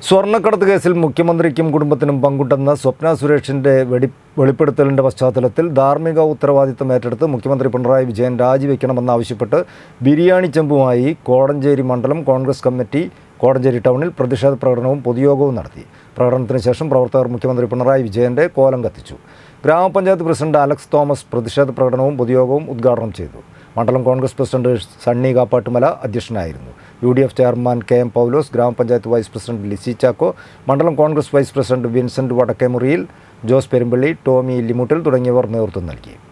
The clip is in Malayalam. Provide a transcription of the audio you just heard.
സ്വർണ്ണക്കടത്ത് കേസിൽ മുഖ്യമന്ത്രിക്കും കുടുംബത്തിനും പങ്കുണ്ടെന്ന സ്വപ്ന സുരേഷിന്റെ വെടി വെളിപ്പെടുത്തലിന്റെ പശ്ചാത്തലത്തിൽ ധാർമ്മിക ഉത്തരവാദിത്തം ഏറ്റെടുത്ത് മുഖ്യമന്ത്രി പിണറായി വിജയൻ രാജിവെക്കണമെന്നാവശ്യപ്പെട്ട് ബിരിയാണി ചെമ്പുമായി കോടഞ്ചേരി മണ്ഡലം കോൺഗ്രസ് കമ്മിറ്റി കോടഞ്ചേരി ടൗണിൽ പ്രതിഷേധ പ്രകടനവും പൊതുയോഗവും നടത്തി പ്രകടനത്തിന് ശേഷം പ്രവർത്തകർ മുഖ്യമന്ത്രി പിണറായി വിജയന്റെ കോലം കത്തിച്ചു ഗ്രാമപഞ്ചായത്ത് പ്രസിഡന്റ് അലക്സ് തോമസ് പ്രതിഷേധ പ്രകടനവും പൊതുയോഗവും ഉദ്ഘാടനം ചെയ്തു മണ്ഡലം കോൺഗ്രസ് പ്രസിഡന്റ് സണ്ണി കാപ്പാട്ടുമല അധ്യക്ഷനായിരുന്നു U D F chairman K M Paulose ഗ്രാമപഞ്ചായത്ത് വൈസ് പ്രസിഡന്റ് ലിസി ചാക്കോ മണ്ഡലം കോൺഗ്രസ് വൈസ് പ്രസിഡന്റ് വിൻസെന്റ് വടക്കേമുറിയിൽ ജോസ് പെരുമ്പള്ളി ടോമി ഇല്ലിമുട്ടിൽ തുടങ്ങിയവർ നേതൃത്വം നൽകി